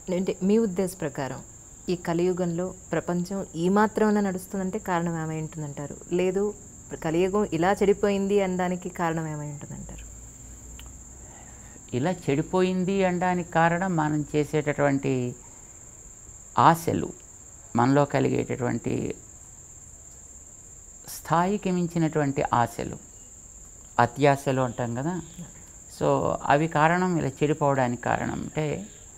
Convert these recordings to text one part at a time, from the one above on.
అంటే మీ ఉద్దేశ ప్రకారం ఈ కలియుగంలో ప్రపంచం ఈ మాత్రమే నడుస్తుందంటే కారణం ఏమై ఉంటుందంటారు లేదు కలియుగం ఇలా చెడిపోయింది అనడానికి కారణం ఏమై ఉంటుందంటారు ఇలా చెడిపోయింది అనడానికి కారణం మనం చేసేటటువంటి ఆశలు మనలో కలిగేటటువంటి స్థాయికి మించినటువంటి ఆశలు అత్యాశలు అంటాం కదా సో అవి కారణం ఇలా చెడిపోవడానికి కారణం అంటే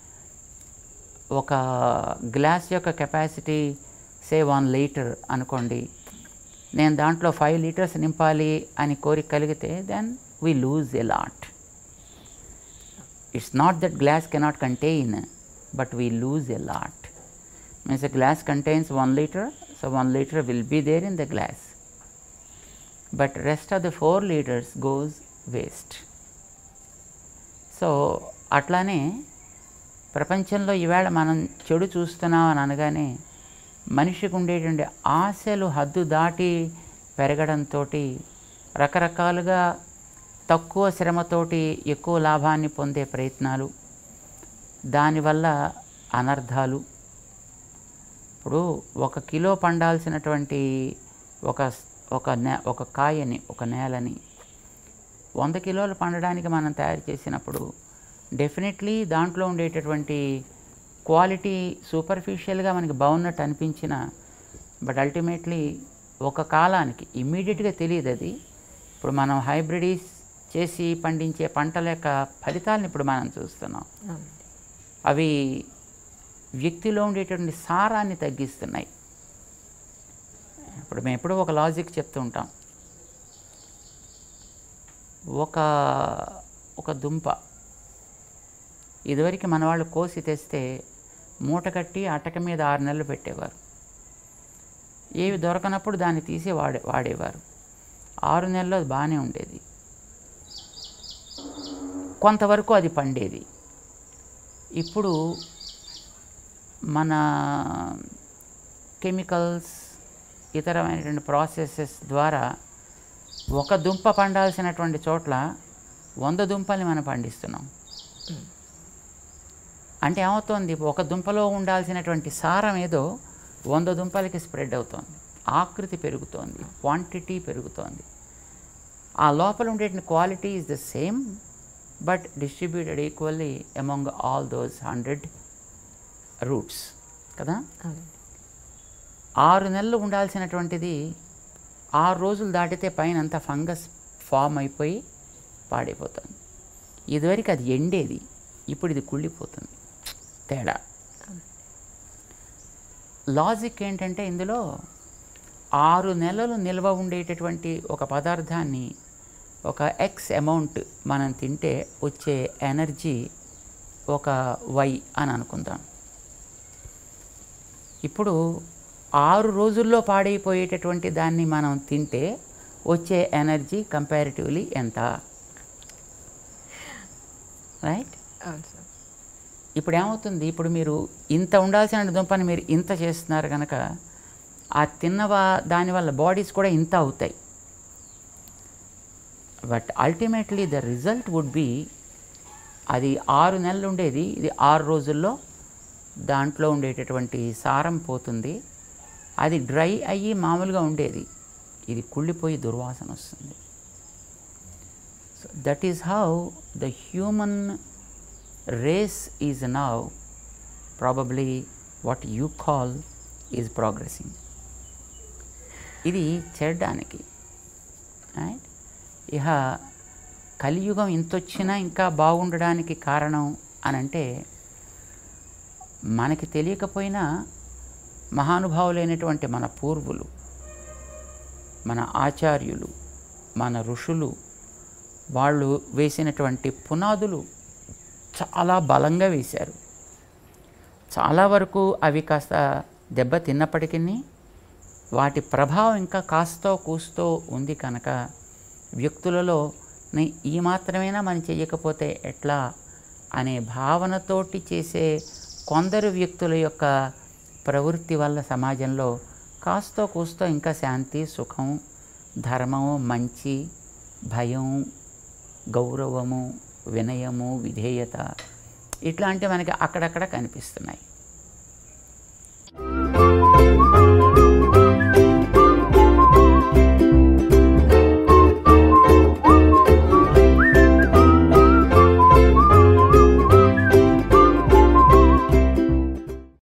ఒక గ్లాస్ యొక్క కెపాసిటీ సే వన్ లీటర్ అనుకోండి నేను దాంట్లో ఫైవ్ లీటర్స్ నింపాలి అని కోరిక కలిగితే then we lose a lot it's not that glass cannot contain but we lose a lot means a glass contains 1 liter so 1 liter will be there in the glass but rest of the 4 liters goes waste so అట్లానే ప్రపంచంలో ఈవేళ మనం చెడు చూస్తున్నాం అని అనగానే మనిషికి ఉండేటువంటి ఆశలు హద్దు దాటి పెరగడంతో రకరకాలుగా తక్కువ శ్రమతోటి ఎక్కువ లాభాన్ని పొందే ప్రయత్నాలు దానివల్ల అనర్థాలు ఇప్పుడు ఒక కిలో పండాల్సినటువంటి ఒక ఒక నే ఒక కాయని ఒక నేలని వంద కిలోలు పండడానికి మనం తయారు చేసినప్పుడు డెఫినెట్లీ దాంట్లో ఉండేటటువంటి క్వాలిటీ సూపర్ఫిషియల్గా మనకి బాగున్నట్టు అనిపించిన బట్ అల్టిమేట్లీ ఒక కాలానికి ఇమ్మీడియట్గా తెలియదు అది ఇప్పుడు మనం హైబ్రిడీస్ చేసి పండించే పంటల యొక్క ఫలితాలను ఇప్పుడు మనం చూస్తున్నాం అవునండి అవి వ్యక్తిలో ఉండేటువంటి సారాన్ని తగ్గిస్తున్నాయి ఇప్పుడు మేము ఎప్పుడూ ఒక లాజిక్ చెప్తూ ఉంటాం ఒక ఒక దుంప ఇదివరకు మన వాళ్ళు కోసి తెస్తే మూట కట్టి అటక మీద ఆరు నెలలు పెట్టేవారు ఏవి దొరకనప్పుడు దాన్ని తీసి వాడే వాడేవారు ఆరు నెలలు అది బాగానే ఉండేది కొంతవరకు అది పండేది ఇప్పుడు మన కెమికల్స్ ఇతరమైనటువంటి ప్రాసెసెస్ ద్వారా ఒక దుంప పండాల్సినటువంటి చోట్ల వంద దుంపల్ని మనం పండిస్తున్నాం అంటే ఏమవుతోంది ఒక దుంపలో ఉండాల్సినటువంటి సారం ఏదో వంద దుంపలకి స్ప్రెడ్ అవుతోంది ఆకృతి పెరుగుతోంది క్వాంటిటీ పెరుగుతోంది ఆ లోపల ఉండేటువంటి quality is the same but distributed equally among all those hundred roots కదా అవునండి ఆరు నెలలు ఉండాల్సినటువంటిది ఆరు రోజులు దాటితే పైన అంతా ఫంగస్ ఫామ్ అయిపోయి పాడైపోతుంది ఇదివరకు అది ఎండేది ఇప్పుడు ఇది కుళ్ళిపోతుంది తేడా లాజిక్ ఏంటంటే ఇందులో ఆరు నెలలు నిల్వ ఉండేటటువంటి ఒక పదార్థాన్ని ఒక ఎక్స్ అమౌంట్ మనం తింటే వచ్చే ఎనర్జీ ఒక వై అని అనుకుందాం ఇప్పుడు ఆరు రోజుల్లో పాడైపోయేటటువంటి దాన్ని మనం తింటే వచ్చే ఎనర్జీ కంపారిటివ్లీ ఎంత రైట్ అవును సార్ ఇప్పుడు ఏమవుతుంది ఇప్పుడు మీరు ఇంత ఉండాల్సిన దుంపని మీరు ఇంత చేస్తున్నారు కనుక ఆ తిన్నవా దానివల్ల బాడీస్ కూడా ఇంత అవుతాయి but ultimately the result would be అది ఆరు నెలలు ఉండేది ఇది ఆరు రోజుల్లో దాంట్లో ఉండేటటువంటి సారం పోతుంది అది డ్రై అయ్యి మామూలుగా ఉండేది ఇది కుళ్ళిపోయి దుర్వాసన వస్తుంది so that is how the human race is now probably what you call is progressing ఇది చెడ్డానికి రైట్ ఇహ కలియుగం ఇంతొచ్చినా ఇంకా బాగుండడానికి కారణం అని అంటే మనకి తెలియకపోయినా మహానుభావులైనటువంటి మన పూర్వులు మన ఆచార్యులు మన ఋషులు వాళ్ళు వేసినటువంటి పునాదులు చాలా బలంగా వేశారు చాలా వరకు అవి కాస్త దెబ్బ తిన్నప్పటికీ వాటి ప్రభావం ఇంకా కాస్తో కూస్తో ఉంది కనుక వ్యక్తులలో ని- ఈ మాత్రమేనా మనం చేయకపోతే ఎట్లా అనే భావనతోటి చేసే కొందరు వ్యక్తుల యొక్క ప్రవృత్తి వల్ల సమాజంలో కాస్తో కూస్తో ఇంకా శాంతి సుఖం ధర్మము మంచి భయం గౌరవము వినయము విధేయత ఇట్లాంటివి మనకి అక్కడక్కడ కనిపిస్తున్నాయి